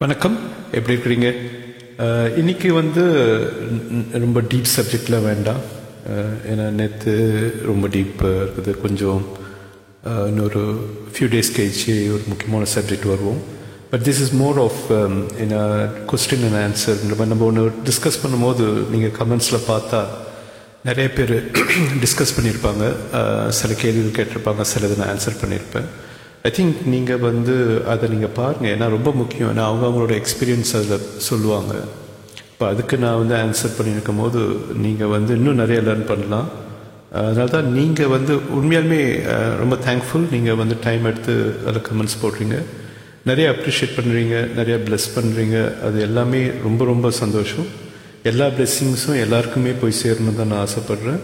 வணக்கம் எப்படி இருக்கிறீங்க அஹ், இன்னைக்கு வந்து ந- ரொம்ப டீப் சப்ஜெக்டில் வேண்டாம் அஹ், ஏன்னா நேற்று ரொம்ப டீப் இருக்குது கொஞ்சம் அஹ், இன்னொரு ஃபியூ டேஸ் கழிச்சு ஒரு முக்கியமான சப்ஜெக்ட் வருவோம் but this is more of என்ன கொஸ்டின் அண்ட் ஆன்சர் நம்ம ஒன்று டிஸ்கஸ் பண்ணும்போது நீங்கள் கமெண்ட்ஸில் பார்த்தா நிறைய பேர் டிஸ்கஸ் பண்ணியிருப்பாங்க அஹ், சில கேள்விகள் கேட்டிருப்பாங்க சிலது நான் ஆன்சர் பண்ணியிருப்பேன் ஐ திங்க் நீங்கள் வந்து அதை நீங்கள் பாருங்கள் ஏன்னா ரொம்ப முக்கியம் ஏன்னா அவங்க அவங்களோட எக்ஸ்பீரியன்ஸ் அதில் சொல்லுவாங்க இப்போ அதுக்கு நான் வந்து ஆன்சர் பண்ணியிருக்கும் போது நீங்கள் வந்து இன்னும் நிறைய லேர்ன் பண்ணலாம் அதனால தான் நீங்கள் வந்து உண்மையாலுமே அஹ், ரொம்ப தேங்க்ஃபுல் நீங்கள் வந்து டைம் எடுத்து அதில் கமெண்ட்ஸ் போடுறீங்க நிறைய அப்ரிஷியேட் பண்ணுறீங்க நிறைய ப்ளெஸ் பண்ணுறீங்க அது எல்லாமே ரொம்ப ரொம்ப சந்தோஷம் எல்லா பிளெஸ்ஸிங்ஸும் எல்லாருக்குமே போய் சேரணும் தான் நான் ஆசைப்பட்றேன்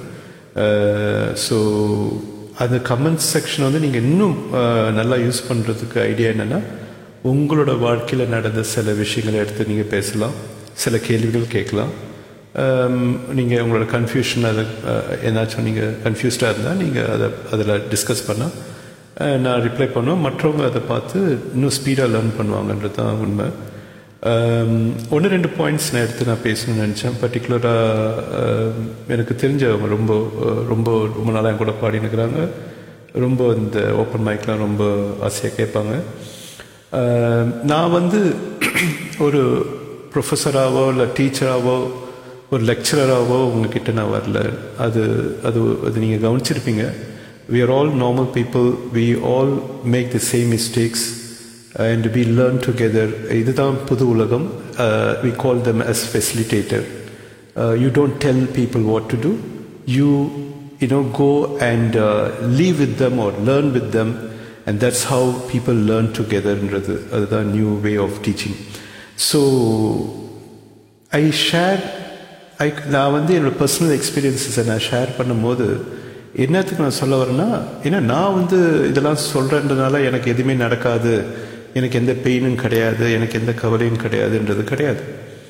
ஸோ அந்த கமெண்ட் செக்ஷன் வந்து நீங்கள் இன்னும் அஹ், நல்லா யூஸ் பண்ணுறதுக்கு ஐடியா என்னென்னா உங்களோட வாழ்க்கையில் நடந்த சில விஷயங்களை எடுத்து நீங்கள் பேசலாம் சில கேள்விகள் கேட்கலாம் நீங்கள் உங்களோட கன்ஃபியூஷன் அதை அஹ், ஏதாச்சும் நீங்கள் கன்ஃபியூஸ்டாக இருந்தால் நீங்கள் அதை அதில் டிஸ்கஸ் பண்ணால் அஹ், நான் ரிப்ளை பண்ணுவேன் மற்றவங்க அதை பார்த்து இன்னும் ஸ்பீடாக லேர்ன் பண்ணுவாங்கன்றது தான் உண்மை ஒன்று ரெண்டு பாயிண்ட்ஸ் நான் எடுத்து நான் பேசணும்னு நினச்சேன் பர்டிகுலராக எனக்கு தெரிஞ்சவங்க ரொம்ப அஹ், ரொம்ப ரொம்ப நாளாக என் கூட பாடினுக்கிறாங்க ரொம்ப இந்த ஓப்பன் மைக்லாம் ரொம்ப ஆசையாக கேட்பாங்க அஹ், நான் வந்து ஒரு ப்ரொஃபஸராகவோ இல்லை டீச்சராகவோ ஒரு லெக்சரராகவோ உங்ககிட்ட நான் வரல அது அது அது நீங்கள் கவனிச்சிருப்பீங்க we are all normal people we all make the same mistakes and we learn together இதுதான் புது உலகம் uh, we call them as facilitator uh, you don't tell people what to do you you know go and uh, live with them or learn with them and that's how people learn together ன்றது அதுதான் new way of teaching so I share I நான் வந்து என்னோட personal எக்ஸ்பீரியன்ஸஸை நான் share பண்ணும்போது என்னத்துக்கு நான் சொல்ல வரேன்னா ஏன்னா நான் வந்து இதெல்லாம் சொல்கிறேன்றதுனால எனக்கு எதுவுமே நடக்காது எனக்கு எந்த பெயினும் கிடையாது எனக்கு எந்த கவலையும் கிடையாதுன்றது கிடையாது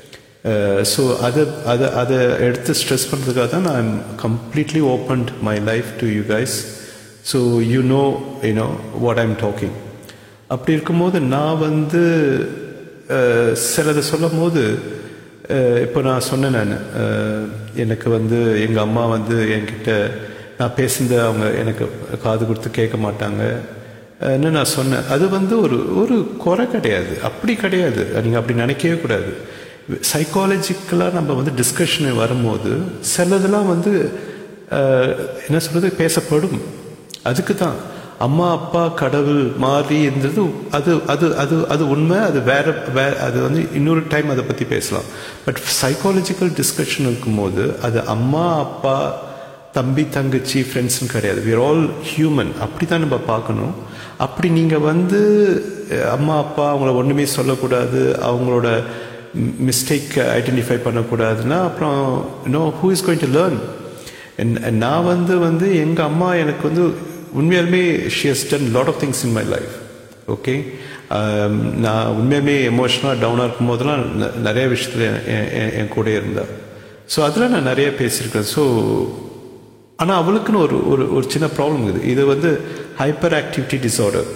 ஸோ அதை அதை அதை எடுத்து ஸ்ட்ரெஸ் பண்ணுறதுக்காக தான் நான் completely opened my life to you guys so you know you know what I'm talking அப்படி இருக்கும்போது நான் வந்து அஹ், சிலதை சொல்லும் போது அஹ், இப்போ நான் சொன்னேன் நான் அஹ், எனக்கு வந்து எங்கள் அம்மா வந்து என்கிட்ட நான் பேசுனதை அவங்க எனக்கு காது கொடுத்து கேட்க மாட்டாங்க ன்னு நான் சொன்னேன் அது வந்து ஒரு ஒரு குறை கிடையாது அப்படி கிடையாது நீங்கள் அப்படி நினைக்கவே கூடாது சைக்காலஜிக்கலாக நம்ம வந்து டிஸ்கஷன் வரும்போது சிலதெல்லாம் வந்து அஹ், என்ன சொல்றது பேசப்படும் அதுக்கு தான் அம்மா அப்பா கடவுள் மாறி இருந்தது அது அது அது அது உண்மை அது வேற வேற அது வந்து இன்னொரு டைம் அதை பற்றி பேசலாம் பட் சைக்காலஜிக்கல் டிஸ்கஷன் இருக்கும்போது அது அம்மா அப்பா தம்பி தங்கச்சி ஃப்ரெண்ட்ஸ்னு கிடையாது we are ஆல் ஹியூமன் அப்படி தான் நம்ம பார்க்கணும் அப்படி நீங்கள் வந்து அஹ், அம்மா அப்பா அவங்கள ஒன்றுமே சொல்லக்கூடாது அவங்களோட மிஸ்டேக் ஐடென்டிஃபை பண்ணக்கூடாதுன்னா அப்புறம் no who is going to learn நான் வந்து வந்து எங்கள் அம்மா எனக்கு வந்து உண்மையாலுமே she has done lot of things in my life okay நான் உண்மையாலுமே எமோஷனலாக டவுனாக இருக்கும் போதெல்லாம் ந- நிறைய விஷயத்தில் என்- என்- என் கூட இருந்தாள் ஸோ அதில் நான் நிறைய பேசியிருக்கேன் ஸோ ஆனால் அவளுக்குன்னு ஒரு ஒரு ஒரு சின்ன ப்ராப்ளம் இருக்குது இது வந்து ஹைப்பர் ஆக்டிவிட்டி டிஸார்டர்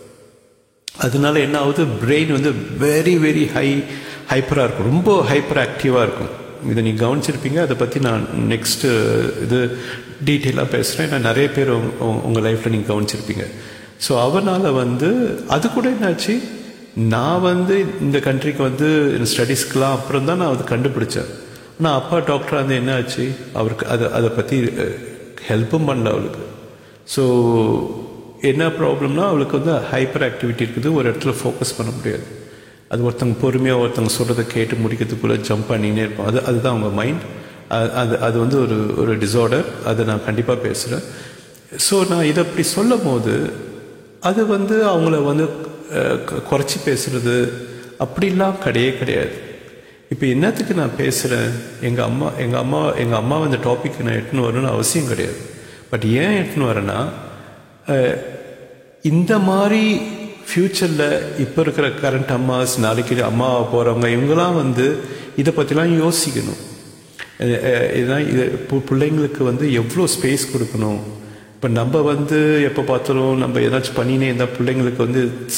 அதனால என்ன ஆகுது பிரெயின் வந்து வெரி வெரி ஹை ஹைப்பராக இருக்கும் ரொம்ப ஹைப்பர் ஆக்டிவாக இருக்கும் இதை நீங்கள் கவனிச்சிருப்பீங்க அதை பற்றி நான் நெக்ஸ்ட்டு இது டீட்டெயிலாக பேசுகிறேன் நான் நிறைய பேர் உங்கள் லைஃப்பில் நீங்கள் கவனிச்சிருப்பீங்க ஸோ அவனால் வந்து அது கூட என்னாச்சு நான் வந்து இந்த கண்ட்ரிக்கு வந்து ஸ்டடீஸ்க்கெலாம் அப்புறம் தான் நான் அதை கண்டுபிடிச்சேன் ஆனால் அப்பா டாக்டராக வந்து என்ன ஆச்சு அவருக்கு அதை அதை பற்றி ஹெல்ப்பும் பண்ணல அவளுக்கு ஸோ என்ன ப்ராப்ளம்னா அவளுக்கு வந்து ஹைப்பர் ஆக்டிவிட்டி இருக்குது ஒரு இடத்துல ஃபோக்கஸ் பண்ண முடியாது அது ஒருத்தங்க பொறுமையாக ஒருத்தங்க சொல்கிறத கேட்டு முடிக்கிறதுக்குள்ளே ஜம்ப் பண்ணினே இருப்போம் அது அதுதான் அவங்க மைண்ட் அது அது வந்து ஒரு ஒரு டிஸார்டர் அதை நான் கண்டிப்பாக பேசுகிறேன் ஸோ நான் இதை அப்படி சொல்லும் போது அது வந்து அவங்கள வந்து அஹ், கு- குறைச்சி பேசுறது அப்படிலாம் கிடையவே கிடையாது இப்போ என்னத்துக்கு நான் பேசுகிறேன் எங்கள் அம்மா எங்கள் அம்மா எங்கள் அம்மா இந்த டாபிக் நான் எடுத்துன்னு வரணும்னு அவசியம் கிடையாது பட் ஏன் எடுத்துன்னு வரேன்னா அஹ், இந்த மாதிரி ஃப்யூச்சரில் இப்போ இருக்கிற கரண்ட் அம்மாஸ் நாளைக்கு அம்மா போகிறவங்க இவங்கெல்லாம் வந்து இதை பற்றிலாம் யோசிக்கணும் அஹ், அஹ், இதுதான் இது பு- பிள்ளைங்களுக்கு வந்து எவ்வளோ ஸ்பேஸ் கொடுக்கணும் இப்போ நம்ம வந்து எப்போ பார்த்தாலும் நம்ம ஏதாச்சும் பண்ணினே இருந்தால் பிள்ளைங்களுக்கு வந்து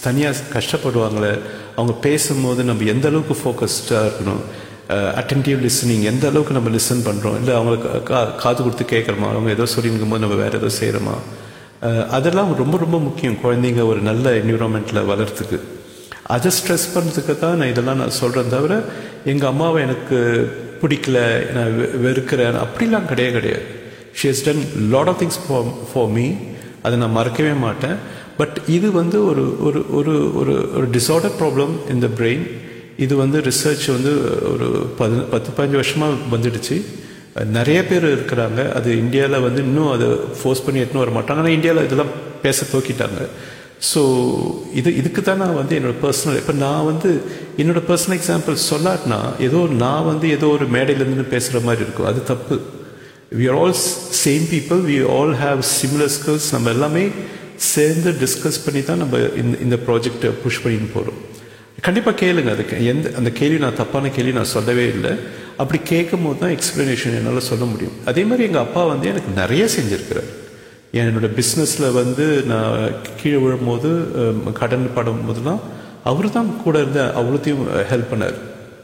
தனியாக கஷ்டப்படுவாங்களே அவங்க பேசும்போது நம்ம எந்த அளவுக்கு ஃபோக்கஸ்டாக இருக்கணும் அட்டென்டிவ் லிசனிங் எந்த அளவுக்கு நம்ம லிசன் பண்ணுறோம் இல்லை அவங்களுக்கு கா காது கொடுத்து கேட்குறோமா அவங்க ஏதோ சொல்லியிருக்கும் போது நம்ம வேறு ஏதோ செய்கிறோமா அதெல்லாம் ரொம்ப ரொம்ப முக்கியம் குழந்தைங்க ஒரு நல்ல என்விரான்மெண்ட்டில் வளர்றதுக்கு அதை ஸ்ட்ரெஸ் பண்ணுறதுக்கு தான் நான் இதெல்லாம் நான் சொல்கிறேன் தவிர எங்கள் அம்மாவை எனக்கு பிடிக்கல நான் வெ- வெறுக்கிறேன் அப்படிலாம் கிடையவே கிடையாது she has done lot of things for for me அதை நான் மறக்கவே மாட்டேன் பட் இது வந்து ஒரு ஒரு ஒரு ஒரு ஒரு டிசார்டர் ப்ராப்ளம் இந்த பிரெயின் இது வந்து ரிசர்ச் வந்து ஒரு பதி பத்து பதினஞ்சு வருஷமாக வந்துடுச்சு நிறைய பேர் இருக்கிறாங்க அது இந்தியாவில் வந்து இன்னும் அதை ஃபோர்ஸ் பண்ணி எடுத்துன்னு வர மாட்டாங்க ஆனால் இந்தியாவில் இதெல்லாம் பேச தோக்கிட்டாங்க ஸோ இது இதுக்கு தான் நான் வந்து என்னோட பர்சனல் இப்போ நான் வந்து என்னோட பர்சனல் எக்ஸாம்பிள் சொல்லாட்டினா ஏதோ நான் வந்து ஏதோ ஒரு மேடையிலேருந்து பேசுகிற மாதிரி இருக்கும் அது தப்பு we are all same people we all have similar skills நம்ம எல்லாமே சேர்ந்து டிஸ்கஸ் பண்ணி தான் நம்ம இந்த இந்த ப்ராஜெக்டை புஷ் பண்ணிட்டு போகிறோம் கண்டிப்பாக கேளுங்க அதுக்கு எந்த அந்த கேள்வி நான் தப்பான கேள்வி நான் சொல்லவே இல்லை அப்படி கேட்கும் போது தான் எக்ஸ்ப்ளனேஷன் என்னால் சொல்ல முடியும் அதே மாதிரி எங்கள் அப்பா வந்து எனக்கு நிறைய செஞ்சுருக்கிறார் என்னோட பிஸ்னஸில் வந்து நான் கீழே விழும்போது அஹ், கடன் படும் போதெல்லாம் அவர் தான் கூட இருந்து அவ்வளோத்தையும் ஹெல்ப் பண்ணார்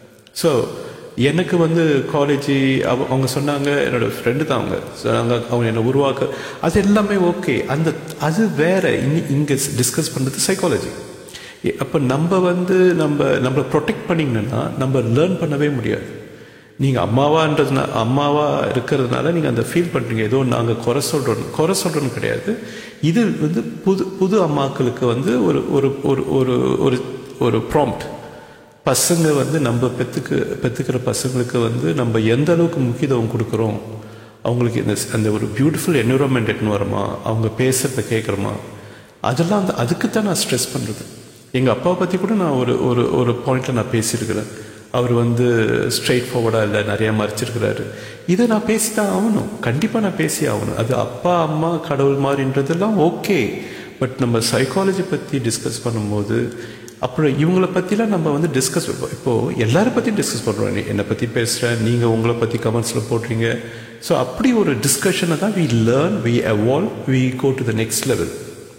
ஸோ எனக்கு வந்து காலேஜ் அவ அவங்க சொன்னாங்க என்னோட ஃப்ரெண்டு தான் அவங்க சொன்னாங்க அவங்க என்னை உருவாக்க அது எல்லாமே ஓகே அந்த அது வேற இன்னி இங்கே டிஸ்கஸ் பண்ணுறது சைக்காலஜி அப்போ நம்ம வந்து நம்ம நம்மளை ப்ரொடெக்ட் பண்ணிங்கன்னா நம்ம லேர்ன் பண்ணவே முடியாது நீங்கள் அம்மாவான்றதுனா அம்மாவா இருக்கிறதுனால நீங்கள் அந்த ஃபீல் பண்ணுறீங்க ஏதோ நாங்கள் குறை சொல்கிறோம் குறை சொல்கிறோன்னு கிடையாது இது வந்து புது புது அம்மாக்களுக்கு வந்து ஒரு ஒரு ஒரு ஒரு ஒரு ஒரு ப்ராம்ப்ட் பசங்க வந்து நம்ம பெற்றுக்கு பெற்றுக்கிற பசங்களுக்கு வந்து நம்ம எந்த அளவுக்கு முக்கியத்துவம் கொடுக்குறோம் அவங்களுக்கு இந்த அந்த ஒரு பியூட்டிஃபுல் என்விரான்மெண்ட் எட்டுன்னு வரோமா அவங்க பேசுகிறத கேட்குறோமா அதெல்லாம் அந்த அதுக்கு தான் நான் ஸ்ட்ரெஸ் பண்ணுறது எங்கள் அப்பாவை பற்றி கூட நான் ஒரு ஒரு ஒரு பாயிண்டில் நான் பேசியிருக்கிறேன் அவர் வந்து ஸ்ட்ரெயிட் ஃபார்வர்டாக இல்லை நிறையா மறைச்சிருக்கிறாரு இதை நான் பேசி தான் ஆகணும் கண்டிப்பாக நான் பேசி ஆகணும் அது அப்பா அம்மா கடவுள் மாதிரின்றதெல்லாம் ஓகே பட் நம்ம சைக்காலஜி பற்றி டிஸ்கஸ் பண்ணும்போது அப்புறம் இவங்கள பற்றிலாம் நம்ம வந்து டிஸ்கஸ் இப்போது எல்லாரை பற்றியும் டிஸ்கஸ் பண்ணுறோம் நீ என்னை பற்றி பேசுகிறேன் நீங்கள் உங்களை பற்றி கமெண்ட்ஸில் போடுறீங்க ஸோ அப்படி ஒரு டிஸ்கஷனை தான் we learn we evolve we go to the next level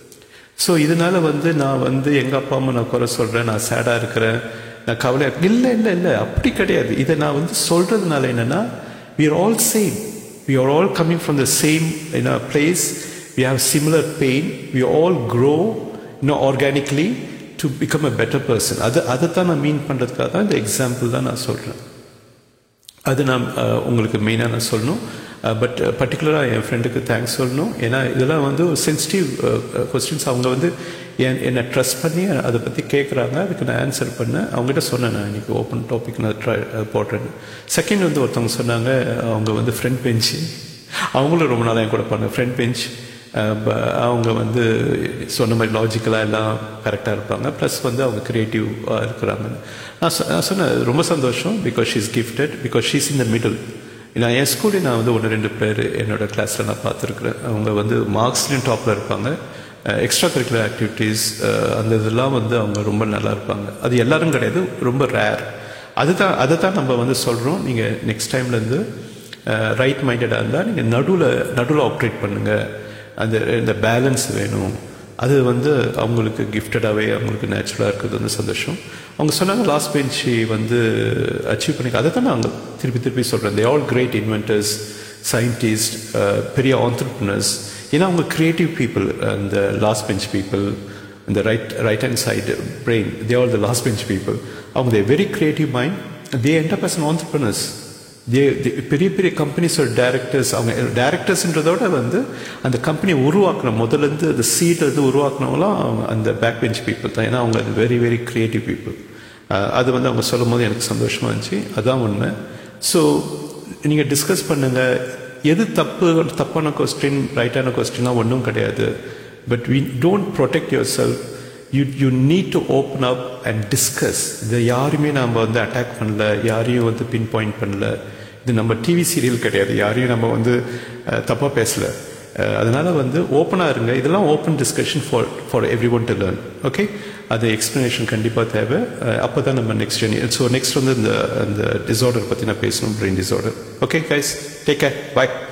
so இதனால வந்து நான் வந்து எங்கள் அப்பா அம்மா நான் குறை சொல்கிறேன் நான் சேடாக இருக்கிறேன் நான் கவலை இல்லை இல்லை இல்லை அப்படி கிடையாது இதை நான் வந்து சொல்கிறதுனால என்னென்னா we are all same we are all coming from the same in a place we have similar pain we all grow இன்னும் organically to become a better person அது அதை தான் நான் மீன் பண்ணுறதுக்காக தான் இந்த எக்ஸாம்பிள் தான் நான் சொல்கிறேன் அது நான் அஹ், உங்களுக்கு மெயினாக நான் சொல்லணும் பட் பர்டிகுலராக என் ஃப்ரெண்டுக்கு தேங்க்ஸ் சொல்லணும் ஏன்னா இதெல்லாம் வந்து சென்சிட்டிவ் கொஸ்டின்ஸ் அவங்க வந்து என் என்னை ட்ரஸ்ட் பண்ணி அதை பற்றி கேட்குறாங்க அதுக்கு நான் ஆன்சர் பண்ணேன் அவங்ககிட்ட சொன்னேன் நான் இன்னைக்கு ஓப்பன் டாபிக் நான் ட்ரை போடுறேன் செகண்ட் வந்து ஒருத்தவங்க சொன்னாங்க அவங்க வந்து ஃப்ரண்ட் பெஞ்சு அவங்களும் ரொம்ப நாளாக என் கூட பண்ண ஃப்ரண்ட் பெஞ்ச் அவங்க வந்து சொன்ன மாதிரி லாஜிக்கலாக எல்லாம் கரெக்டாக இருப்பாங்க ப்ளஸ் வந்து அவங்க க்ரியேட்டிவாக இருக்கிறாங்க நான் சொ- நான் சொன்னேன் ரொம்ப சந்தோஷம் because she's gifted because she's in the middle நான் என் ஸ்கூல்லேயே நான் வந்து ஒன்று ரெண்டு பேர் என்னோட கிளாஸில் நான் பார்த்துருக்குறேன் அவங்க வந்து மார்க்ஸ்லேயும் டாப்பில் இருப்பாங்க எக்ஸ்ட்ரா கரிக்குலர் ஆக்டிவிட்டீஸ் அந்த இதெல்லாம் வந்து அவங்க ரொம்ப நல்லா இருப்பாங்க அது எல்லாரும் கிடையாது ரொம்ப ரேர் அதுதான் அதை தான் நம்ம வந்து சொல்கிறோம் நீங்கள் நெக்ஸ்ட் டைம்லேருந்து ரைட் மைண்டடாக இருந்தால் நீங்கள் நடுவில் நடுவில் ஆப்ரேட் பண்ணுங்கள் அந்த இந்த பேலன்ஸ் வேணும் அது வந்து அவங்களுக்கு கிஃப்டடாகவே அவங்களுக்கு நேச்சுரலாக இருக்கிறது வந்து சந்தோஷம் அவங்க சொன்னாங்க லாஸ்ட் பெஞ்சி வந்து அச்சீவ் பண்ணி அதை தான் நான் திருப்பி திருப்பி சொல்கிறேன் they all great inventors scientist பெரிய ஆண்டர்பிரினர்ஸ் ஏன்னா அவங்க கிரியேட்டிவ் பீப்புள் அந்த லாஸ்ட் பெஞ்ச் பீப்புள் இந்த right right hand side brain they all the last bench people அவங்க they very creative mind they end up as an entrepreneurs they பெரிய பெரிய கம்பெனிஸோட directors அவங்க டேரக்டர்ஸ்ன்றதோட வந்து அந்த கம்பெனியை உருவாக்கின முதல்லேருந்து அந்த சீட்லேருந்து உருவாக்குனவங்களாம் அவங்க அந்த பேக் பெஞ்ச் பீப்புள் தான் ஏன்னா அவங்க அது வெரி வெரி கிரியேட்டிவ் பீப்புள் அது வந்து அவங்க சொல்லும் போது எனக்கு சந்தோஷமாக இருந்துச்சு அதான் உண்மை ஸோ நீங்கள் டிஸ்கஸ் பண்ணுங்கள் எது தப்பு தப்பான கொஸ்டின் ரைட்டான கொஸ்டின்லாம் ஒன்றும் கிடையாது but we don't protect yourself you you need to open up and discuss இதை யாருமே நம்ம வந்து அட்டாக் பண்ணல யாரையும் வந்து பின் பாயிண்ட் பண்ணல இது நம்ம டிவி சீரியல் கிடையாது யாரையும் நம்ம வந்து தப்பாக பேசல அஹ், அதனால வந்து ஓப்பனாக இருங்க இதெல்லாம் open discussion for for everyone to learn okay அது எக்ஸ்ப்ளனேஷன் கண்டிப்பாக தேவை அப்போ தான் நம்ம நெக்ஸ்ட் ஸோ நெக்ஸ்ட் வந்து இந்த இந்த டிசார்டர் பற்றி நான் பேசணும் brain disorder okay guys take care பாய்